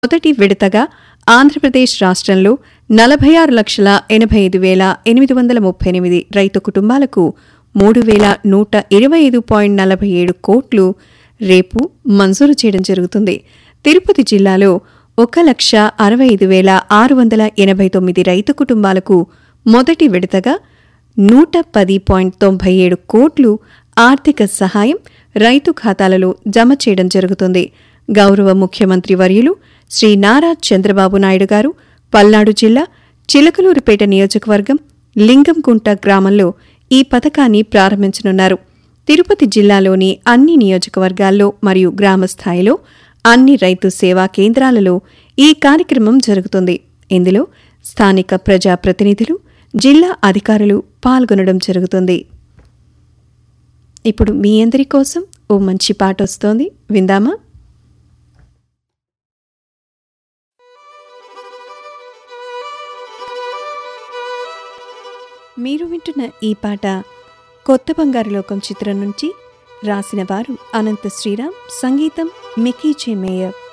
మొదటి విడతగా ఆంధ్రప్రదేశ్ రాష్ట్రంలో నలభై ఆరు లక్షల ఎనభై ఐదు వేల ఎనిమిది వందల ముప్పై ఎనిమిది రైతు కుటుంబాలకు మూడు వేల నూట ఇరవై ఐదు పాయింట్ నలభై ఏడు కోట్లు రేపు మంజూరు చేయడం జరుగుతుంది తిరుపతి జిల్లాలో ఒక లక్ష అరవై ఐదు వేల ఆరు వందల ఎనభై తొమ్మిది రైతు కుటుంబాలకు మొదటి విడతగా నూట పది పాయింట్ తొంభై ఏడు కోట్లు ఆర్థిక సహాయం రైతు ఖాతాలలో జమ చేయడం జరుగుతుంది గౌరవ ముఖ్యమంత్రి వర్యులు శ్రీ నారా చంద్రబాబు నాయుడు గారు పల్నాడు జిల్లా చిలకలూరిపేట నియోజకవర్గం లింగంకుంట గ్రామంలో ఈ పథకాన్ని ప్రారంభించనున్నారు తిరుపతి జిల్లాలోని అన్ని నియోజకవర్గాల్లో మరియు గ్రామ స్థాయిలో అన్ని రైతు సేవా కేంద్రాలలో ఈ కార్యక్రమం జరుగుతుంది ఇందులో స్థానిక ప్రజాప్రతినిధులు జిల్లా అధికారులు పాల్గొనడం జరుగుతుంది ఇప్పుడు మీ అందరి కోసం ఓ మంచి పాట వస్తోంది విందామా మీరు వింటున్న ఈ పాట కొత్త బంగారు లోకం చిత్రం నుంచి రాసిన వారు అనంత శ్రీరామ్ సంగీతం మికీ జే మేయర్